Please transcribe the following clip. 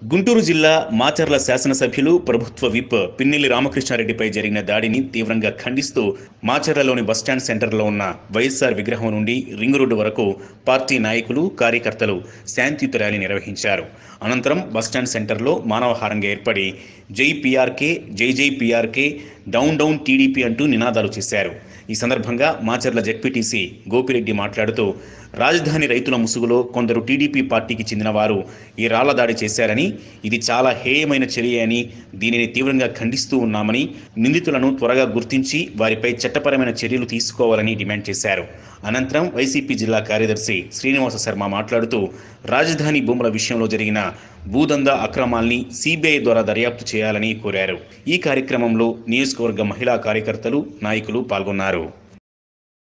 గుంటూరు జిల్లా మాచర్ల శాసనసభ్యులు ప్రభుత్వ విప్ పిన్నెల్లి రామకృష్ణారెడ్డిపై జరిగిన దాడిని తీవ్రంగా ఖండిస్తూ మాచర్లలోని బస్టాండ్ సెంటర్లో ఉన్న వైఎస్ఆర్ విగ్రహం నుండి రింగ్ రోడ్డు వరకు పార్టీ నాయకులు కార్యకర్తలు శాంతియుత ర్యాలీ నిర్వహించారు అనంతరం బస్టాండ్ సెంటర్లో మానవహారంగా ఏర్పడి జై పీఆర్కే జై జై పీఆర్కే డౌన్ డౌన్ టీడీపీ అంటూ నినాదాలు చేశారు ఈ సందర్భంగా మాచర్ల జెడ్పీటీసీ గోపిరెడ్డి మాట్లాడుతూ రాజధాని రైతుల ముసుగులో కొందరు టీడీపీ పార్టీకి చెందిన వారు ఈ రాళ్ల దాడి చేశారని ఇది చాలా హేయమైన చర్య అని దీనిని తీవ్రంగా ఖండిస్తూ ఉన్నామని నిందితులను త్వరగా గుర్తించి వారిపై చట్టపరమైన చర్యలు తీసుకోవాలని డిమాండ్ చేశారు అనంతరం వైసీపీ జిల్లా కార్యదర్శి శ్రీనివాస శర్మ మాట్లాడుతూ రాజధాని భూముల విషయంలో జరిగిన భూదందా అక్రమాల్ని సిబిఐ ద్వారా దర్యాప్తు చేయాలని కోరారు ఈ కార్యక్రమంలో నియోజకవర్గ మహిళా కార్యకర్తలు నాయకులు పాల్గొన్నారు